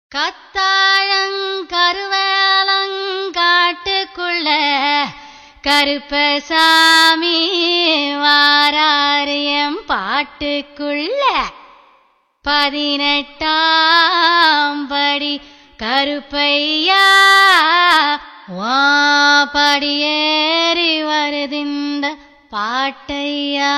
கத்தாழங்கருவேலங்காட்டுக்குள்ள கருப்பசாமி வாராரியம் பாட்டுக்குள்ள பதினெட்டாம் படி கருப்பையா வா படியேறி வருதிந்த பாட்டையா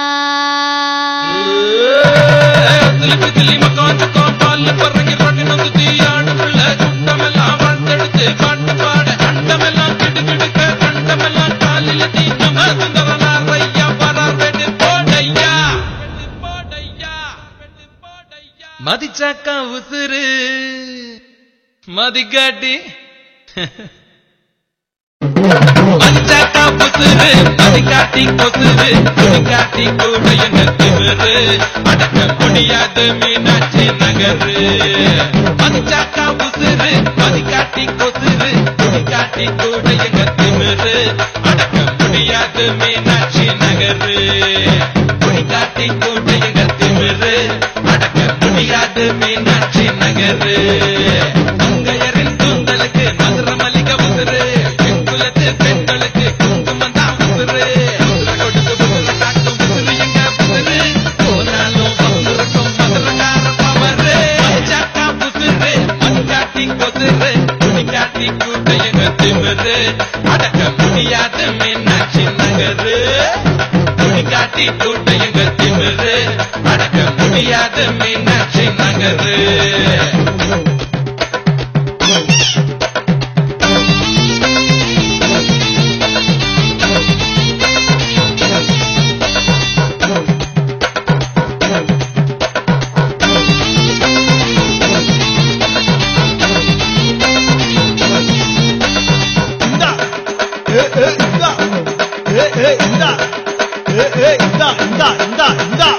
திலிப்பு திலிம காஞ்சக்கோ பால்ல பறங்கி பட்டினந்து தீயாடுக்குள்ள குண்டமெல்லாம் வந்தெடுத்து பாட்டு பாட அண்டமெல்லாம் கிடு கிடுக்க கண்டமெல்லாம் காலில தீ நம சுந்தரனார் ஐயா வரார் வெட்டு போடையா வெட்டு போடையா வெட்டு போடையா மதிச்சாக்கா உசுரு மதிக்காட்டி மதிச்சாக்கா புசுரு மதிக்காட்டி கொசுரு துணிக்காட்டி கூட என்ன திமிரு அடக்க முடியாது மீனாட்சி நகரு மதிச்சாக்கா புசுரு மதிக்காட்டி கொசுரு துணிக்காட்டி கூட எங்க திமிரு அடக்க முடியாது மீனாட்சி நகரு துணிக்காட்டி கூட எங்க திமிரு அடக்க முடியாது மீனாட்சி நகரு மங்கையரின் தூண்டலுக்கு மதுர மல்லிகை உசுரு பெண்குலத்து பெண்களுக்கு குங்குமம் தான் உசுரு உசுர கொடுத்து உசுர காட்டும் உசுரு எங்க உசுரு போனாலும் வசுருக்கும் மதுரக்கார பவரு மதிச்சாக்கா உசுரு மதிக்காட்டி கொசுரு துணிக்காட்டி கூட்ட எங்க திமிரு அடக்க முடியாத மீனாட்சி நகரு துணிக்காட்டி கூட்ட எங்க திமிரு அடக்க முடியாத மீனாட்சி நகரு இந்தா ஏ ஏ இந்தா ஏ ஏ இந்தா ஏ ஏ இந்தா இந்தா இந்தா இந்தா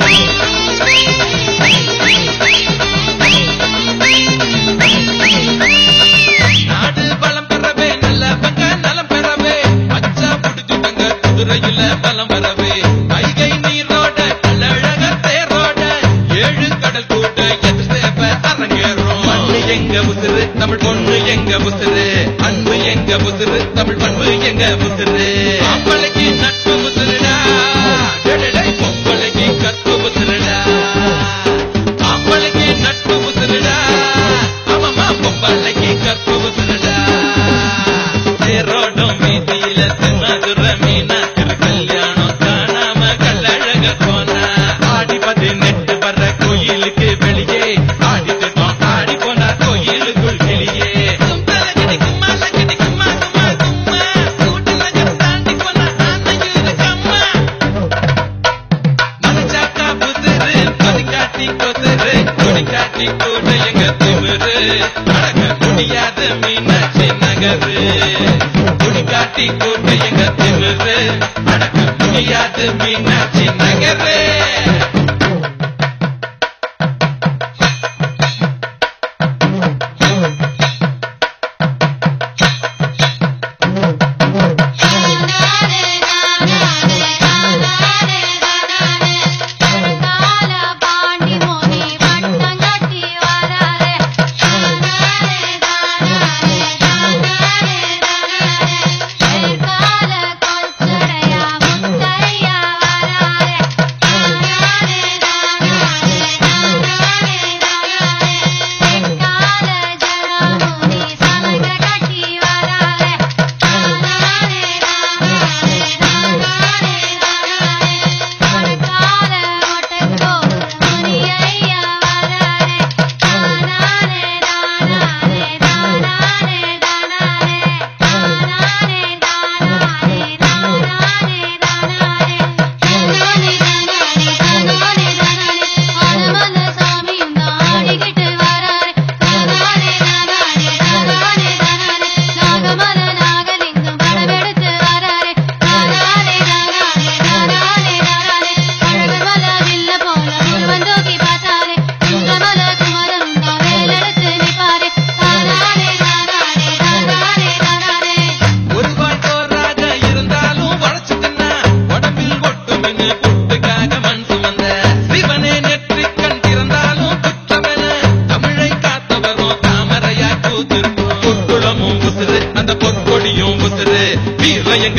நாடு பலம் பெறவே நல்லவங்க நலம் பெறவே அச்சா புடிச்சுட்டங்க குதிரையில பலம் பெறவே வைகை நீரோட கள்ளழக தேரோட ஏழு கடல் கூட எது சேப்ப அரங்கேறும் மண்ணு எங்க உசுரு தமிழ் பொண்ணு எங்க உசுரு அன்பு எங்க உசுரு தமிழ் பண்பு எங்க உசுரு ஆம்பளைக்கு நட்பு உசுருடா டெடடை பொம்பளைக்கு கற்பு உசுருடா ஆம்பளைக்கு நட்பு உசுருடா ஆமாமா பொம்பளைக்கு கற்பு உசுருடா தேரோடும் வீதியில சின்னதுர மீனா திரு கல்யாணம் காணாம கல்லழக போனா ஆடி பதினெட்டு வர்ற கோயிலுக்கு வெளியே ஆடிட்டுட்டோம் ஆடி போனா கோயிலுக்குள் கிளியே கும்பல கிடிக்கும் மல்ல கிடிக்கும் மாக்குமா கும்மா கூட்டுலக தாண்டி போனா ஆனையூரு கம்மா மனச்சாக்கா புசுரு மதிக்காட்டி கொசுரு கொடிக்காட்டி கூட எங்க திமிரு அடக்க முடியாத மீனாட்சி நகரு குடிக்காட்டி கூட எங்க திமிரு அடக்க முடியாத மீனாட்சி நகரு கால பாண்டி மோனி வட்டங்கட்டி வராரே கால கொச்சடையா முத்தையா வராரே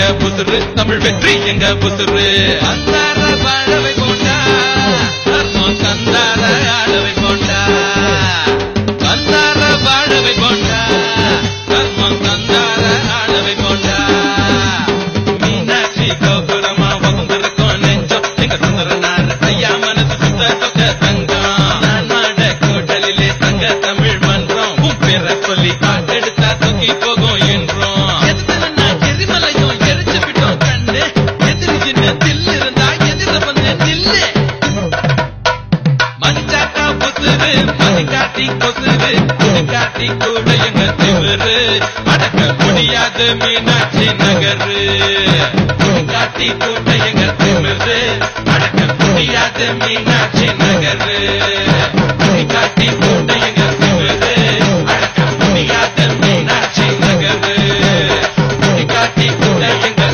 எங்க புசுரு தமிழ் வெற்றி எங்க புசுரு அந்தார வாழவை போண்டா தர்மம் தந்தார ஆளவை போண்டா தந்தார வாழவை போண்டா தர்மம் தந்தார ஆளவை போண்டா மீனாட்சி கோபுரமா வகுந்திருக்கோம் நெஞ்சம் எங்க சுந்தரனார் ஐயா மனசு சுத்த தொக்க தங்கம் நான் மாட கூட்டலிலே தங்க தமிழ் மன்றம் உன் பேரை சொல்லி பாட்டெடுத்தா தொக்கி போகும் என்றோம் எதுனா எரிமலையும் எரிச்சு விட்டோம் கண்ணு எதிரி சின்ன தில்லு இருந்தா எதிர வந்து நில்லு மஞ்சாக்கா புசுரு மதிக்காட்டி கொசுரு காட்டி கூட எங்க திமிரு அடக்க முடியாது மீனாட்சி நகரு காட்டி கூட எங்க திமிரு அடக்க முடியாது மீனாட்சி நகரு காட்டி கூட எங்க திமிரு அடக்க முடியாது மீனாட்சி நகரு காட்டி கூட எங்க